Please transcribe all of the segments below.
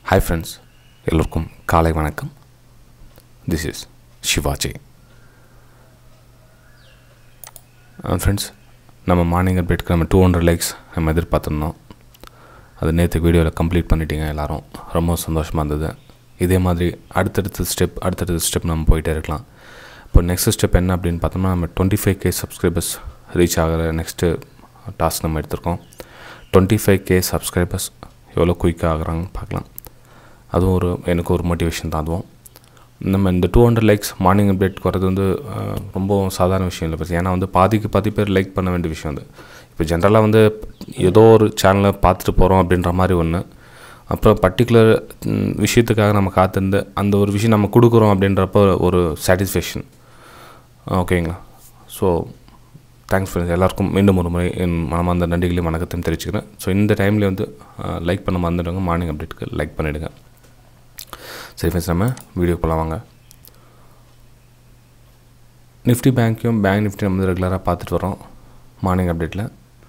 hi friends எல்லோருக்கும் காலை வணக்கம் திஸ் இஸ் சிவாஜி ஃப்ரெண்ட்ஸ் நம்ம மார்னிங் அப்டேட்க்கு நம்ம டூ ஹண்ட்ரட் லைக்ஸ் நம்ம எதிர்பார்த்துருந்தோம் அது நேற்று வீடியோவில் கம்ப்ளீட் பண்ணிட்டீங்க எல்லாரும் ரொம்ப சந்தோஷமாக இருந்தது இதே மாதிரி அடுத்தடுத்த ஸ்டெப் அடுத்தடுத்த ஸ்டெப் நம்ம போயிட்டே இருக்கலாம் இப்போ நெக்ஸ்ட் ஸ்டெப் என்ன அப்படின்னு பார்த்தோம்னா நம்ம twenty five K subscribers reach ஆகிற நெக்ஸ்ட்டு டாஸ்க் நம்ம எடுத்திருக்கோம் டுவெண்ட்டி ஃபைவ் கே சப்ஸ்கிரைபர்ஸ் எவ்வளோ குயிக்காக ஆகுறாங்கன்னு பார்க்கலாம் அதுவும் ஒரு எனக்கு ஒரு மோட்டிவேஷன் தான் அதுவும் நம்ம இந்த two hundred likes morning update வர்றது வந்து அஹ், ரொம்ப சாதாரண விஷயம் இல்லை பஸ் ஏன்னா வந்து பாதிக்கு பாதி பேர் லைக் பண்ண வேண்டிய விஷயம் அது இப்போ ஜென்ரலாக வந்து ஏதோ ஒரு சேனலை பார்த்துட்டு போகிறோம் அப்படின்ற மாதிரி ஒன்று அப்புறம் பர்டிகுலர் விஷயத்துக்காக நம்ம காத்திருந்து அந்த ஒரு விஷயம் நம்ம கொடுக்குறோம் அப்படின்றப்ப ஒரு சாட்டிஸ்ஃபேக்ஷன் ஓகேங்களா ஸோ தேங்க்ஸ் ஃப்ரெண்ட்ஸ் எல்லாருக்கும் மீண்டும் ஒரு முறை என் மனமார்ந்த நன்றிகளையும் வணக்கத்தையும் தெரிவிச்சுக்கிறேன் ஸோ இந்த டைமில் வந்து லைக் பண்ண மறந்துடுங்க மார்னிங் அப்டேட்டுக்கு லைக் பண்ணிவிடுங்க சரி ஃப்ரெண்ட்ஸ் நம்ம வீடியோ போகலாம் வாங்க நிஃப்டி பேங்க்கையும் பேங்க் நிஃப்டி நம்ம வந்து ரெகுலராக பார்த்துட்டு வரோம் மார்னிங் அப்டேட்டில்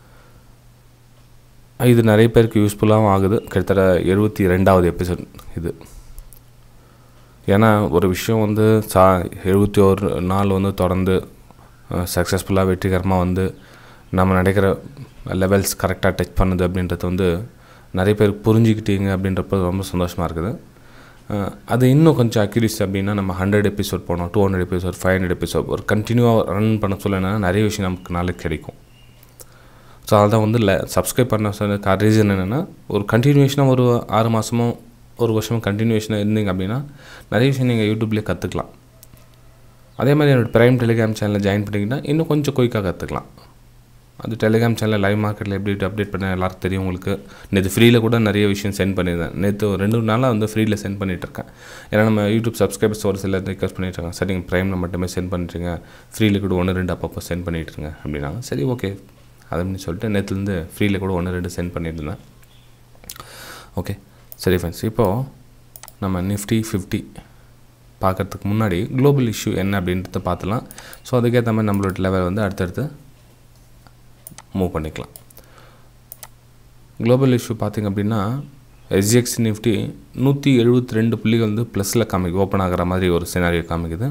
இது நிறைய பேருக்கு யூஸ்ஃபுல்லாகவும் ஆகுது கிட்டத்தட்ட எழுபத்தி ரெண்டாவது எபிசோட் இது ஏன்னா ஒரு விஷயம் வந்து சா எழுபத்தி ஒரு நாள் வந்து தொடர்ந்து சக்ஸஸ்ஃபுல்லாக வெற்றிகரமாக வந்து நம்ம நடக்கிற லெவல்ஸ் கரெக்டாக டச் பண்ணுது அப்படின்றது வந்து நிறைய பேர் புரிஞ்சுக்கிட்டீங்க அப்படின்றப்ப ரொம்ப சந்தோஷமாக இருக்குது அஹ், அது இன்னும் கொஞ்சம் அக்யூரிஸ் அப்படின்னா நம்ம ஹண்ட்ரட் எபிசோட் போனோம் two hundred episode five hundred episode ஒரு கண்டினியூவாக ரன் பண்ண சொல்ல என்னன்னா நிறைய விஷயம் நமக்கு நாளைக்கு கிடைக்கும் ஸோ அதான் வந்து ல சப்ஸ்கிரைப் பண்ண சொன்ன ரீசன் என்னென்னா ஒரு கண்டினியூஷனாக ஒரு ஆறு மாதமோ ஒரு வருஷமும் கண்டினியூஷனாக இருந்தீங்க அப்படின்னா நிறைய விஷயம் நீங்கள் யூடியூப்லேயே கற்றுக்கலாம் அதே மாதிரி என்னோட ப்ரைம் டெலிகிராம் சேனலில் ஜாயின் பண்ணிங்கன்னா இன்னும் கொஞ்சம் குயிக்காக கற்றுக்கலாம் அது டெலிகிராம் சேனலில் லைவ் மார்க்கெட்டில் எப்படி அப்டேட் பண்ண எல்லாருக்கும் தெரியும் உங்களுக்கு நேற்று ஃப்ரீயில் கூட நிறைய விஷயம் சென்ட் பண்ணியிருந்தேன் நேற்று ஒரு ரெண்டு நாளாக வந்து ஃப்ரீயில் சென்ட் பண்ணிகிட்ருக்கேன் ஏன்னா நம்ம யூடியூப் சப்ஸ்கிரைபர்ஸ் ஒரு சில ரிக்வஸ்ட் பண்ணிட்டுருக்காங்க சரி நீங்கள் ப்ரைமில் மட்டுமே சென்ட் பண்ணிட்டுருங்க ஃப்ரீயில் கூட ஒன்று ரெண்டு அப்பப்போ சென்ட் பண்ணிட்டுருங்க அப்படின்னாங்க சரி ஓகே அப்படின்னு சொல்லிட்டு நேற்றுலேருந்து ஃப்ரீயில் கூட ஒன்று ரெண்டு சென்ட் பண்ணியிருந்தேன் ஓகே சரி ஃப்ரெண்ட்ஸ் இப்போது நம்ம நிஃப்டி ஃபிஃப்டி பார்க்கறதுக்கு முன்னாடி குளோபல் இஷ்யூ என்ன அப்படின்றத பார்த்துலாம் ஸோ அதுக்கேற்ற மாதிரி நம்மளோட லெவல் வந்து அடுத்தடுத்து மூவ் பண்ணிக்கலாம் குளோபல் இஷ்யூ பார்த்திங்க அப்படின்னா எஸ்ஜிஎக்ஸ் நிஃப்டி நூற்றி எழுபத்தி ரெண்டு புள்ளிகள் வந்து ப்ளஸில் காமிக்கு ஓப்பன் ஆகிற மாதிரி ஒரு சினாரியோ காமிக்குது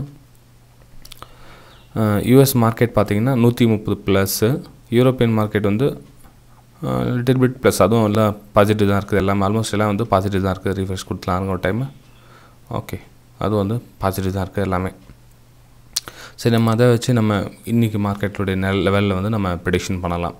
யூஎஸ் மார்க்கெட் பார்த்தீங்கன்னா நூற்றி முப்பது ப்ளஸ்ஸு யூரோப்பியன் மார்க்கெட் வந்து லிட்டில் பிட் ப்ளஸ் அதுவும் எல்லாம் பாசிட்டிவ் தான் இருக்குது எல்லாமே ஆல்மோஸ்ட் எல்லாம் வந்து பாசிட்டிவ் தான் இருக்குது ரீஃப்ரெஷ் கொடுத்துலாம் ஒரு டைமு ஓகே அது வந்து பாசிட்டிவ் தான் இருக்குது எல்லாமே சரி நம்ம அதை வச்சு நம்ம இன்றைக்கி மார்க்கெட்டுடைய நெல் லெவலில் வந்து நம்ம ப்ரிடிக்ஷன் பண்ணலாம்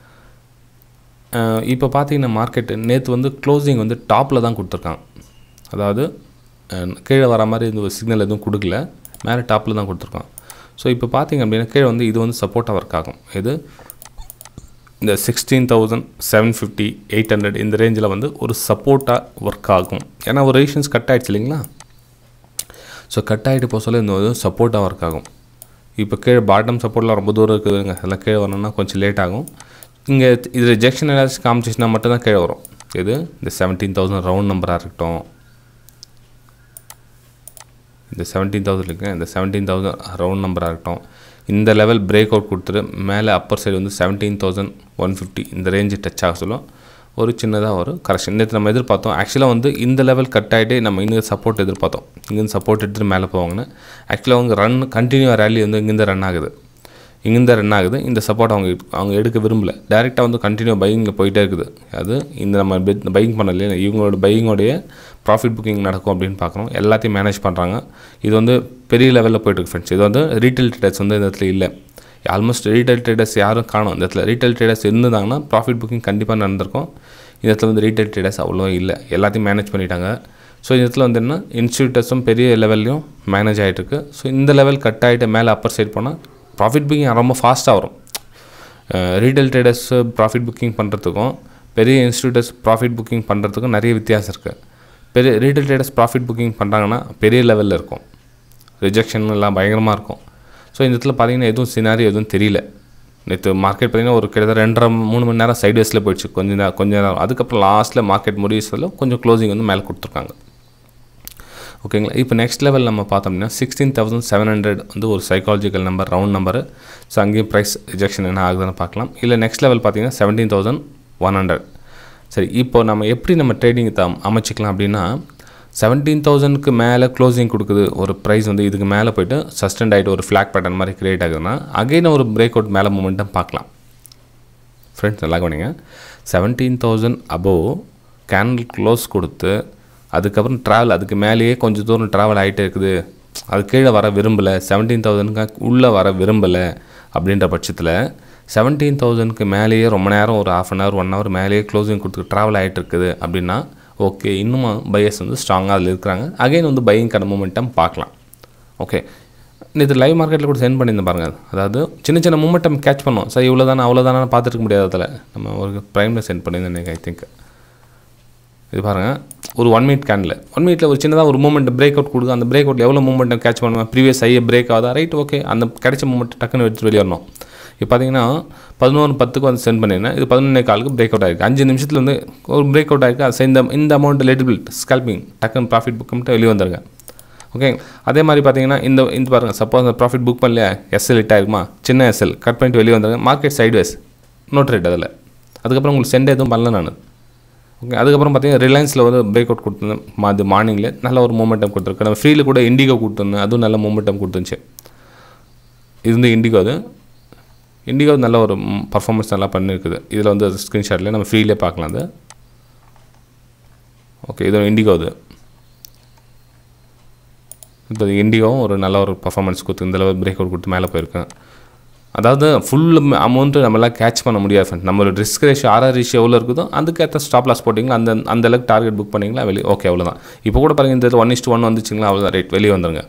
இப்போ பார்த்தீங்கன்னா மார்க்கெட்டு நேற்று வந்து க்ளோசிங் வந்து டாப்பில் தான் கொடுத்துருக்காங்க அதாவது அஹ், கீழே வர மாதிரி இந்த ஒரு சிக்னல் எதுவும் கொடுக்கல மேலே டாப்பில் தான் கொடுத்துருக்கான் ஸோ இப்போ பார்த்தீங்க அப்படின்னா கீழே வந்து இது வந்து சப்போர்ட்டாக ஒர்க் ஆகும் இது இந்த sixteen thousand seven fifty eight hundred இந்த ரேஞ்சில் வந்து ஒரு சப்போர்ட்டாக ஒர்க் ஆகும் ஏன்னா ஒரு ரேஷன்ஸ் கட் ஆகிடுச்சு இல்லைங்களா ஸோ கட் ஆகிட்டு போக சொல்ல இந்த வந்து சப்போர்ட்டாக ஒர்க் ஆகும் இப்போ கீழே பாட்டம் சப்போர்ட்லாம் ரொம்ப தூரம் இருக்குதுங்க அதெல்லாம் கீழே வரணும்னா கொஞ்சம் லேட் ஆகும் இங்கே இது ரிஜெக்ஷன் ஏதாச்சும் காமிச்சிச்சுன்னா மட்டும்தான் கீழே வரும் இது இந்த செவன்டீன் தௌசண்ட் ரவுண்ட் நம்பராக இருக்கட்டும் இந்த செவன்டீன் தௌசண்ட் இருக்குங்க இந்த செவன்டீன் தௌசண்ட் ரவுண்ட் நம்பராக இருக்கட்டும் இந்த லெவல் பிரேக் அவுட் கொடுத்துட்டு மேலே அப்பர் சைடு வந்து செவன்டீன் தௌசண்ட் ஒன் ஃபிஃப்டி இந்த ரேஞ்சு டச் ஆக சொல்லும் ஒரு சின்னதாக ஒரு கரெக்ஷன் நேற்று நம்ம எதிர்பார்த்தோம் ஆக்சுவலாக வந்து இந்த லெவல் கட் ஆகிட்டு நம்ம இங்கே சப்போர்ட் எதிர்பார்த்தோம் இங்கேருந்து சப்போர்ட் எடுத்துகிட்டு மேலே போவாங்கன்னு ஆக்சுவலாக அவங்க ரன் கண்டினியூ ரேலி வந்து இங்கேருந்து ரன் ஆகுது இங்கேருந்து ரன் ஆகுது இந்த சப்போர்ட் அவங்க அவங்க எடுக்க விரும்பல டேரெக்டாக வந்து கண்டினியூ பையிங்கில் போயிட்டே இருக்குது அது இந்த நம்ம பையிங் பண்ணலையே இவங்களோட பையிங்கோடைய ப்ராஃபிட் புக்கிங் நடக்கும் அப்படின்னு பார்க்குறோம் எல்லாத்தையும் மேனேஜ் பண்ணுறாங்க இது வந்து பெரிய லெவலில் போயிட்டுருக்கு ஃப்ரெண்ட்ஸ் இது வந்து ரீட்டைல் ட்ரேடர்ஸ் வந்து இந்த இடத்துல இல்லை ஆல்மோஸ்ட் ரீட்டைல் ட்ரேடர்ஸ் யாரும் காணும் இந்த இடத்துல ரீட்டைல் ட்ரேடர்ஸ் இருந்திருந்தாங்கன்னா ப்ராஃபிட் புக்கிங் கண்டிப்பாக நடந்திருக்கும் இந்த இடத்துல வந்து ரீட்டைல் ட்ரேடர்ஸ் அவ்வளோ இல்லை எல்லாத்தையும் மேனேஜ் பண்ணிட்டாங்க ஸோ இந்த இடத்துல வந்து என்ன இன்ஸ்டியூட்டர்ஸும் பெரிய லெவல்லையும் மேனேஜ் ஆகிட்டுருக்கு ஸோ இந்த லெவல் கட் ஆகிட்டு மேலே அப்பர் சைட் போனால் ப்ராஃபிட் புக்கிங் ரொம்ப ஃபாஸ்ட்டாக வரும் ரீட்டைல் ட்ரேடர்ஸ் ப்ராஃபிட் புக்கிங் பண்ணுறதுக்கும் பெரிய இன்ஸ்டியூட்டர்ஸ் ப்ராஃபிட் புக்கிங் பண்ணுறதுக்கும் நிறைய வித்தியாசம் இருக்குது பெரிய ரீட்டைல் ட்ரேடர்ஸ் ப்ராஃபிட் புக்கிங் பண்ணுறாங்கன்னா பெரிய லெவலில் இருக்கும் ரிஜெக்ஷன் எல்லாம் பயங்கரமாக இருக்கும் ஸோ இந்த இடத்துல பார்த்தீங்கன்னா எதுவும் சினாரி எதுவும் தெரியல நேற்று மார்க்கெட் பார்த்தீங்கன்னா ஒரு கிட்டத்தட்ட ரெண்டரை மூணு மணி நேரம் சைட்வேஸில் போயிடுச்சு கொஞ்ச நேரம் கொஞ்ச நேரம் அதுக்கப்புறம் லாஸ்ட்டில் மார்க்கெட் முடிய சொல்ல கொஞ்சம் க்ளோசிங் வந்து மேலே கொடுத்துருக்காங்க ஓகேங்களா இப்போ நெக்ஸ்ட் லெவல் நம்ம பார்த்தோம்னா சிக்ஸ்டீன் தௌசண்ட் செவன் ஹண்ட்ரட் வந்து ஒரு psychological number round number so அங்கேயும் ப்ரைஸ் ரிஜெக்ஷன் என்ன ஆகுதுன்னு பார்க்கலாம் இல்லை நெக்ஸ்ட் லெவல் பார்த்தீங்கன்னா செவன்டீன் தௌசண்ட் ஒன் ஹண்ட்ரட் சரி இப்போ நம்ம எப்படி நம்ம ட்ரேடிங் த அமைச்சிக்கலாம் அப்படின்னா செவன்டீன் தௌசண்ட்க்கு மேலே க்ளோசிங் கொடுக்குது ஒரு ப்ரைஸ் வந்து இதுக்கு மேலே போயிட்டு சஸ்டெண்ட் ஆகிட்டு ஒரு ஃப்ளாக் பேட்டர்ன் மாதிரி கிரியேட் ஆகுதுன்னா அகைன் ஒரு பிரேக் அவுட் மேலே மூமெண்ட்டம் பார்க்கலாம் ஃப்ரெண்ட்ஸ் நல்லா கவனிங்க seventeen thousand above candle close கொடுத்து அதுக்கப்புறம் ட்ராவல் அதுக்கு மேலேயே கொஞ்சம் தூரம் ட்ராவல் ஆகிட்டே இருக்குது அது கீழே வர விரும்பலை செவன்டீன் தௌசண்ட்க்கு உள்ளே வர விரும்பலை அப்படின்ற பட்சத்தில் செவன்டீன் தௌசண்ட்க்கு மேலேயே ரொம்ப நேரம் ஒரு half an hour one hour மேலேயே க்ளோசிங் கொடுத்து ட்ராவல் ஆகிட்டு இருக்குது அப்படின்னா ஓகே இன்னும் பையர்ஸ் வந்து ஸ்ட்ராங்காக அதில் இருக்கிறாங்க அகைன் வந்து பையிங் கடை மூமெண்டம் பார்க்கலாம் ஓகே இது லைவ் மார்க்கெட்டில் கூட சென்ட் பண்ணியிருந்தேன் பாருங்கள் அதாவது சின்ன சின்ன மூமெண்டம் கேட்ச் பண்ணோம் சார் இவ்வளோ தானே அவ்வளோ தானே பார்த்துருக்க முடியாது அதில் நம்ம ஒரு ப்ரைமில் சென்ட் பண்ணியிருந்தேன் ஐ திங்க் இது பாருங்கள் ஒரு ஒன் மினிட் கேண்டில் ஒன் மினிட்ல ஒரு சின்னதாக ஒரு மூமெண்ட் பிரேக் அவுட் கொடுக்கும் அந்த பிரேக் அவுட் எவ்வளோ மூமெண்ட்டை கேட்ச் பண்ணுவேன் ப்ரீவியஸ் ஐயே பிரேக் ஆகுதா ரைட் ஓகே அந்த கிடைச்ச மூமெண்ட் டக்குன்னு எடுத்து வெளியே வரணும் இப்போ பார்த்தீங்கன்னா பதினோரு பத்துக்கு வந்து சென்ட் பண்ணியிருந்தேன் இது பதினொன்னே காலுக்கு பிரேக் அவுட் ஆயிருக்கு அஞ்சு நிமிஷத்தில் வந்து ஒரு பிரேக் அவுட் ஆயிருக்கு அது இந்த இந்த அமௌண்ட் லெட்டிபிள் ஸ்கல்பிங் டக்குன்னு ப்ராஃபிட் புக் பண்ணிட்டு வெளியே வந்துருங்க ஓகே அதே மாதிரி பார்த்தீங்கன்னா இந்த இந்த பாருங்கள் சப்போஸ் அந்த ப்ராஃபிட் புக் பண்ணலையா எஸ்எல் ஹிட் ஆயிருக்குமா சின்ன எஸ்எல் கட் பண்ணிட்டு வெளியே வந்துருங்க மார்க்கெட் சைட்வேஸ் நோட் ரேட் அதில் அதுக்கப்புறம் உங்களுக்கு சென்ட் எதுவும் பண்ணல நான் ஓகே அதுக்கப்புறம் பார்த்தீங்கன்னா ரிலையன்ஸில் வந்து பிரேக் அவுட் கொடுத்துருந்தேன் அது மார்னிங்கில் நல்ல ஒரு மூமெண்டம் கொடுத்துருக்கு நம்ம ஃப்ரீயில் கூட இண்டிகோ கொடுத்துருந்தேன் அதுவும் நல்ல மூமெண்டம் கொடுத்துருந்துச்சு இது வந்து இண்டிகோ அது இண்டிகோ நல்ல ஒரு பர்ஃபார்மன்ஸ் நல்லா பண்ணியிருக்குது இதில் வந்து ஸ்க்ரீன்ஷாட்டில் நம்ம ஃப்ரீலே பார்க்கலாம் அது ஓகே இது இண்டிகோ அது இப்போ இண்டியோவும் ஒரு நல்ல ஒரு பர்ஃபார்மன்ஸ் கொடுத்து இந்த லெவல் பிரேக் அவுட் கொடுத்து மேலே போயிருக்கேன் அதாவது ஃபுல் அமௌண்ட்டு நம்மளால் கேட்ச் பண்ண முடியாது ஃப்ரெண்ட் நம்மளோட ரிஸ்க் ரேஷியோ ஆர்ஆர் ரேஷியோ எவ்வளோ இருக்குதோ அதுக்கேற்ற ஸ்டாப் லாஸ் போட்டிங்களா அந்த அந்த அளவுக்கு டார்கெட் புக் பண்ணிங்களா வெளியே ஓகே அவ்வளோதான் இப்போ கூட பாருங்கள் இந்த ஒன் இஸ்ட் ஒன் வந்துச்சுங்களா அவ்வளோதான் ரைட் வெளியே வந்துருங்க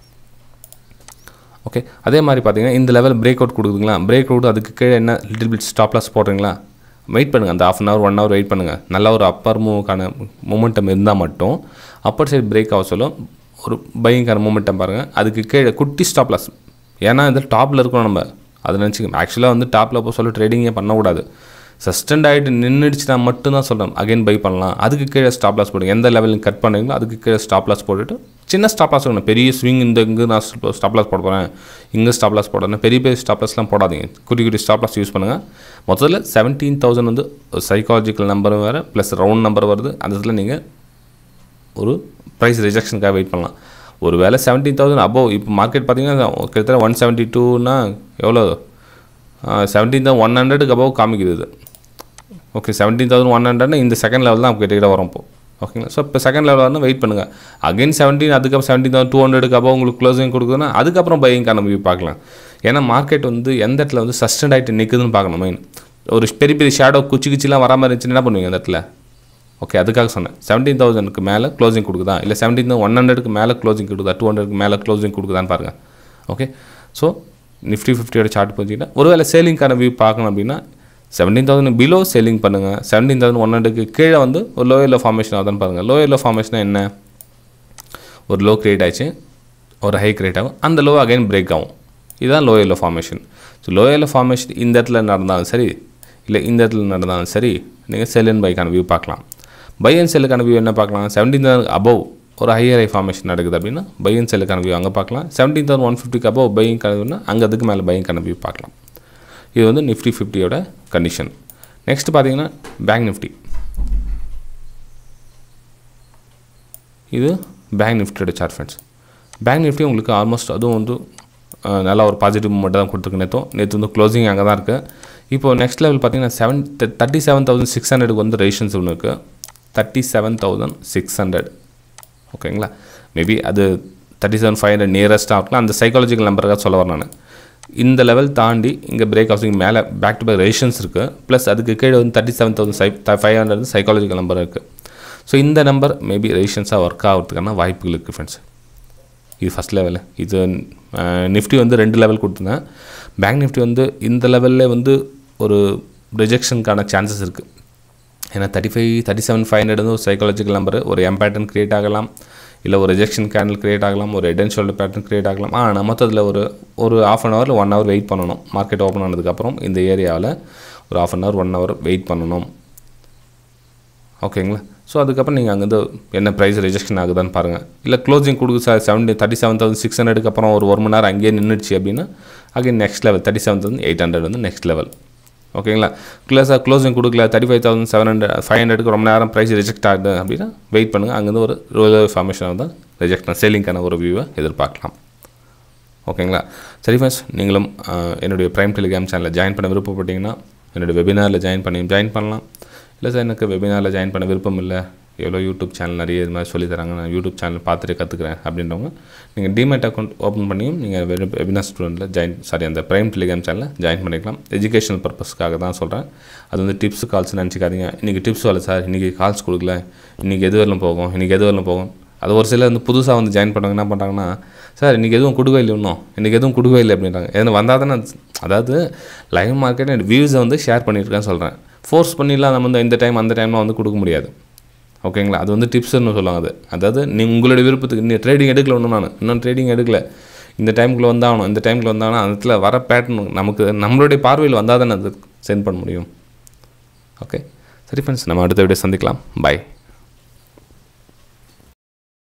ஓகே அதே மாதிரி பார்த்தீங்கன்னா இந்த லெவல் பிரேக் அவுட் கொடுக்குதுங்களா பிரேக் அவுட் அதுக்கு கீழே என்ன லிட்டில் பிட் ஸ்டாப் லாஸ் போடுறீங்களா வெயிட் பண்ணுங்கள் அந்த half an hour one hour wait பண்ணுங்கள் நல்ல ஒரு அப்பர் மூவுக்கான மூமெண்டம் இருந்தால் மட்டும் அப்பர் சைடு பிரேக் ஆக சொல்லும் ஒரு பையங்கான மூமெண்டம் பாருங்கள் அதுக்கு கீழே குட்டி ஸ்டாப் லாஸ் ஏன்னா இந்த டாப்பில் இருக்கணும் நம்ம அதை நினச்சிக்கணும் ஆக்சுவலாக வந்து டாப்பில் போய் சொல்ல ட்ரேடிங்கே பண்ணக்கூடாது சஸ்டெண்ட் ஆகிட்டு நின்றுடுச்சுனா மட்டும்தான் சொல்கிறேன் அகைன் பை பண்ணலாம் அதுக்கு கீழே ஸ்டாப் லாஸ் போடுங்க எந்த லெவலில் கட் பண்ணுறீங்களோ அதுக்கு கீழே ஸ்டாப் லாஸ் போட்டுட்டு சின்ன ஸ்டாப் லாஸ் இருக்கணும் பெரிய ஸ்விங் இந்த இங்கே நான் ஸ்டாப் லாஸ் போட போகிறேன் இங்கே ஸ்டாப் லாஸ் போடுறேன் பெரிய பெரிய ஸ்டாப் லாஸ்லாம் போடாதீங்க குட்டி குட்டி ஸ்டாப் லாஸ் யூஸ் பண்ணுங்கள் முதல்ல செவன்டீன் தௌசண்ட் வந்து சைக்காலஜிக்கல் நம்பரும் வேறு ப்ளஸ் ரவுண்ட் நம்பர் வருது அந்த இதில் நீங்கள் ஒரு ப்ரைஸ் ரிஜெக்ஷனுக்காக வெயிட் பண்ணலாம் ஒரு வேளை செவன்டீன் தௌசண்ட் அபோவ் இப்போ மார்க்கெட் பார்த்தீங்கன்னா கிட்டத்தட்ட ஒன் செவன்ட்டி டூனா எவ்வளோ செவன்டீன் தௌசண்ட் ஒன் ஹண்ட்ரடுக்கு அபோவ் காமிக்குது இது ஓகே செவன்டீன் தௌசண்ட் ஒன் ஹண்ட்ரட்னா இந்த செகண்ட் லெவல் தான் கிட்ட வரும் இப்போ ஓகேங்களா ஸோ இப்போ செகண்ட் லெவல் வந்து வெயிட் பண்ணுங்கள் அகைன் செவன்டீன் அதுக்கப்புறம் செவன்டீன் தௌசண்ட் டூ ஹண்ட்ரடுக்கு அபோவ் உங்களுக்கு க்ளோசிங் கொடுக்குதுன்னா அதுக்கப்புறம் பையிங்கான வியூ பார்க்கலாம் ஏன்னா மார்க்கெட் வந்து எந்த இடத்துல வந்து சஸ்டெண்ட் ஆகிட்டு நிற்குதுன்னு பார்க்கணும் மெயின் ஒரு பெரிய பெரிய ஷேடோ குச்சி குச்சிலாம் வராமல் இருந்துச்சுன்னா என்ன பண்ணுவீங்க அந்த இடத்துல ஓகே அதுக்காக சொன்னேன் செவன்டீன் தௌசண்ட்க்கு மேலே க்ளோசிங் கொடுக்குதா இல்லை செவன்டீன் ஒன் ஹண்ட்ரடுக்கு மேலே க்ளோசிங் கொடுக்குதா டூ ஹண்ட்ரடுக்கு மேலே க்ளோசிங் கொடுக்குதான்னு பாருங்கள் ஓகே ஸோ நிஃப்டி ஃபிஃப்டியோட சார்ட் போச்சிங்கன்னா ஒருவேளை சேலிங்க்கான வியூ பார்க்கணும் அப்படின்னா செவன்டீன் தௌசண்ட் பிலோ சேலிங் பண்ணுங்கள் செவன்டீன் தௌசண்ட் ஒன் ஹண்ட்ரடுக்கு கீழே வந்து ஒரு லோயரில் ஃபார்மேஷன் ஆகுதான்னு பாருங்கள் லோயரில் ஃபார்மேஷனாக என்ன ஒரு லோ கிரியேட் ஆச்சு ஒரு ஹை கிரியேட் ஆகும் அந்த லோ அகைன் பிரேக் ஆகும் இதுதான் லோயரில் ஃபார்மேஷன் ஸோ லோயரில் ஃபார்மேஷன் இந்த இடத்துல நடந்தாலும் சரி இல்லை இந்த இடத்துல நடந்தாலும் சரி நீங்கள் செல் அண்ட் பைக்கான வியூ பார்க்கலாம் பை அண்ட் செல்லுக்கான வியூ என்ன பார்க்கலாம் செவன்டீன் தௌசண்ட் அபவ் ஒரு ஹையர் ஐ ஃபார்மேஷன் நடக்குது அப்படின்னா பை அண்ட் செல்லுக்கான வியூ அங்கே பார்க்கலாம் செவன்டீன் தௌசண்ட் ஒன் ஃபிஃப்டிக்கு அபவ் பையிங்கான வியூனா அங்கே அதுக்கு மேலே பையிங்கான வியூ பார்க்கலாம் இது வந்து நிஃப்டி ஃபிஃப்டியோட கண்டிஷன் நெக்ஸ்ட் பார்த்தீங்கன்னா பேங்க் நிஃப்டி இது பேங்க் நிஃப்டியோட சார்ட் ஃப்ரெண்ட்ஸ் பேங்க் நிஃப்டி உங்களுக்கு ஆல்மோஸ்ட் அதுவும் வந்து அஹ், நல்லா ஒரு பாசிட்டிவ் மூமெண்ட் தான் கொடுத்துருக்கு நேற்றும் நேற்று வந்து க்ளோசிங் அங்கே தான் இருக்குது இப்போ நெக்ஸ்ட் லெவல் பார்த்தீங்கன்னா seven thirty seven thousand six ஹண்ட்ரடுக்கு வந்து ரெசிஷன்ஸ் ஒன்று இருக்குது thirty seven thousand six hundred ஓகேங்களா மேபி அது தேர்ட்டி செவன் ஃபைவ் ஹண்ட்ரட் நியரஸ்ட்டாக இருக்கலாம் அந்த சைக்காலஜிக்கல் நம்பருக்காக சொல்ல வரேன் நான் இந்த லெவல் தாண்டி இங்கே பிரேக் ஹவுசிங் மேலே பேக் டு பேக் ரெசிஷன்ஸ் இருக்குது ப்ளஸ் அதுக்கு கீழே வந்து தேர்ட்டி செவன் தௌசண்ட் சை ஃபைவ் ஹண்ட்ரட் சைக்காலஜிக்கல் நம்பர் இருக்குது ஸோ இந்த நம்பர் மேபி ரெசிஷன்ஸாக ஒர்க் ஆகிறதுக்கான வாய்ப்புகள் இருக்குது ஃப்ரெண்ட்ஸ் இது ஃபஸ்ட் லெவலு இது நிஃப்டி வந்து ரெண்டு லெவல் கொடுத்துருந்தேன் பேங்க் நிஃப்டி வந்து இந்த லெவலில் வந்து ஒரு ரிஜெக்ஷனுக்கான சான்சஸ் இருக்குது ஏன்னா thirty five thirty seven five hundred வந்து ஒரு சைக்காலஜிக்கல் நம்பர் ஒரு எம் பேட்டர்ன் க்ரியேட் ஆகலாம் இல்லை ஒரு ரிஜெக்ஷன் கேண்டில் க்ரியேட் ஆகலாம் ஒரு head and shoulder pattern create ஆகலாம் ஆனால் மொத்தத்தில் ஒரு ஒரு half an hour one hour wait பண்ணணும் மார்க்கெட் ஓப்பன் ஆனதுக்கப்புறம் இந்த ஏரியாவில் ஒரு half an hour one hour wait பண்ணணும் ஓகேங்களா ஸோ அதுக்கப்புறம் நீங்கள் அங்கேருந்து என்ன ப்ரைஸ் ரிஜெக்ஷன் ஆகுதான்னு பாருங்கள் இல்லை க்ளோசிங் கொடுக்கு சார் seventy thirty seven thousand six ஹண்ட்ரடுக்கு அப்புறம் ஒரு ஒரு மணி நேரம் அங்கேயே நின்றுச்சு அப்படின்னா again next level thirty seven thousand eight hundred வந்து நெக்ஸ்ட் லெவல் ஓகேங்களா க்ளோஸாக க்ளோசிங் கொடுக்கல thirty five thousand seven hundred five ஹண்ட்ரடுக்கு ரொம்ப நேரம் ப்ரைஸ் ரிஜெக்ட் ஆகுது அப்படின்னா வெயிட் பண்ணுங்கள் அங்கேருந்து ஒரு ரோலர் ஃபார்மேஷன் வந்து ரிஜெக்ட் பண்ண சேலிங்கான ஒரு வியூவை எதிர்பார்க்கலாம் ஓகேங்களா சரி ஃப்ரெண்ட்ஸ் நீங்களும் ஆஹ், என்னுடைய ப்ரைம் டெலிகிராம் சேனலில் ஜாயின் பண்ண விருப்பப்பட்டீங்கன்னா என்னுடைய வெபினாரில் ஜாயின் பண்ணி ஜாயின் பண்ணலாம் இல்லை சார் எனக்கு வெபினாரில் ஜாயின் பண்ண விருப்பம் இல்லை எவ்வளோ யூடியூப் சேனல் நிறைய இது மாதிரி சொல்லித் தராங்க நான் யூடியூப் சேனல் பார்த்துட்டு கற்றுக்குறேன் அப்படின்றவங்க நீங்கள் டிமேட் அக்கௌண்ட் ஓப்பன் பண்ணியும் நீங்கள் வெபினார் ஸ்டூடெண்ட்டில் ஜாயின் சாரி அந்த ப்ரைம் டெலிகிராம் சேனலில் ஜாயின் பண்ணிக்கலாம் எஜுகேஷனல் பர்பஸ்க்காக தான் சொல்கிறேன் அது வந்து டிப்ஸ் கால்ஸ் நினச்சிக்காதீங்க இன்றைக்கி டிப்ஸ் வரல சார் இன்றைக்கி கால்ஸ் கொடுக்கல இன்றைக்கி எது வரலும் போகும் இன்றைக்கி எது வரலும் போகும் அது ஒரு சிலர் வந்து புதுசாக வந்து ஜாயின் பண்ணுறவங்க என்ன பண்ணுறாங்கன்னா சார் இன்றைக்கி எதுவும் கொடுக்கவே இல்லை இன்னும் இன்றைக்கி எதுவும் கொடுக்கவே இல்லை அப்படின்றாங்க ஏன்னா வந்தால் தானே அது- அதாவது லைவ் மார்க்கெட் வியூஸை வந்து ஷேர் பண்ணியிருக்கேன்னு சொல்கிறேன் ஃபோர்ஸ் பண்ணிடலாம் நம்ம வந்து இந்த டைம் அந்த டைம்லாம் வந்து கொடுக்க முடியாது ஓகேங்களா அது வந்து டிப்ஸ்னு சொல்லுவாங்க அது அதாவது நீ உங்களுடைய விருப்பத்துக்கு நீ ட்ரேடிங் எடுக்கல ஒன்றும் நான் இன்னும் ட்ரேடிங் எடுக்கல இந்த டைமுக்குள்ளே வந்தாகணும் இந்த டைமுக்குள்ள வந்தாங்கன்னா அந்த இடத்துல வர பேட்டர்ன் நமக்கு நம்மளுடைய பார்வையில் வந்தால் தானே அது சென்ட் பண்ண முடியும் ஓகே சரி ஃப்ரெண்ட்ஸ் நம்ம அடுத்த வீடியோ சந்திக்கலாம் பை